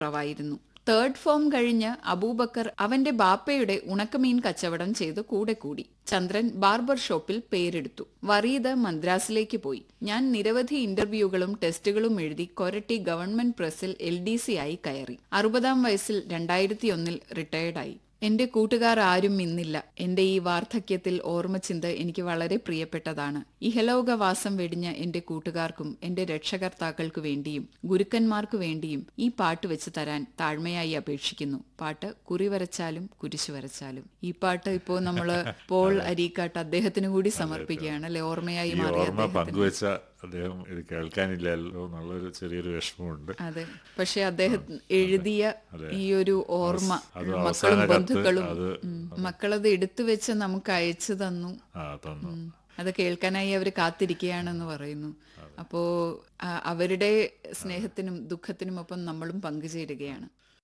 കുറവായിരുന്നു third form കഴിഞ്ഞ് അബൂബക്കർ അവന്റെ ബാപ്പയുടെ ഉണക്കമീൻ കച്ചവടം ചെയ്ത് കൂടെ കൂടി ചന്ദ്രൻ ബാർബർ ഷോപ്പിൽ പേരെടുത്തു വറീദ് മദ്രാസിലേക്ക് പോയി ഞാൻ നിരവധി ഇന്റർവ്യൂകളും ടെസ്റ്റുകളും എഴുതി കൊരട്ടി ഗവൺമെന്റ് പ്രസിൽ എൽ ഡി സി ആയി കയറി അറുപതാം വയസ്സിൽ രണ്ടായിരത്തി ഒന്നിൽ റിട്ടയർഡായി എന്റെ കൂട്ടുകാർ ആരും ഇന്നില്ല എന്റെ ഈ വാർദ്ധക്യത്തിൽ ഓർമ്മച്ചിന്ത എനിക്ക് വളരെ പ്രിയപ്പെട്ടതാണ് ഇഹലോകവാസം വെടിഞ്ഞ എന്റെ കൂട്ടുകാർക്കും എന്റെ രക്ഷകർത്താക്കൾക്കു വേണ്ടിയും ഗുരുക്കന്മാർക്കു വേണ്ടിയും ഈ പാട്ട് വെച്ച് തരാൻ താഴ്മയായി അപേക്ഷിക്കുന്നു പാട്ട് കുറി വരച്ചാലും കുരിശു വരച്ചാലും ഈ പാട്ട് ഇപ്പോ നമ്മള് പോൾ അരീക്കാട്ട് അദ്ദേഹത്തിന് കൂടി സമർപ്പിക്കുകയാണ് അല്ലെ ഓർമ്മയായി ഈ മാറിയ ഓർമ്മ അദ്ദേഹത്തിന് പങ്കുവെച്ച അദ്ദേഹം ഇത് കേൾക്കാനില്ലല്ലോ എന്നുള്ളൊരു ചെറിയൊരു വിഷമമുണ്ട് അതെ പക്ഷെ അദ്ദേഹം എഴുതിയ ഈ ഒരു ഓർമ്മ അത് മക്കളും അവസാന കത്ത് ബന്ധുക്കളും അത് ഉം. മക്കളത് എടുത്തു വെച്ച് നമുക്ക് അയച്ചു തന്നു ആ തന്നു ഉം. അത് കേൾക്കാനായി അവർ കാത്തിരിക്കുകയാണെന്ന് പറയുന്നു അപ്പോ ആ, അവരുടെ സ്നേഹത്തിനും ദുഃഖത്തിനും ഒപ്പം നമ്മളും പങ്കുചേരുകയാണ്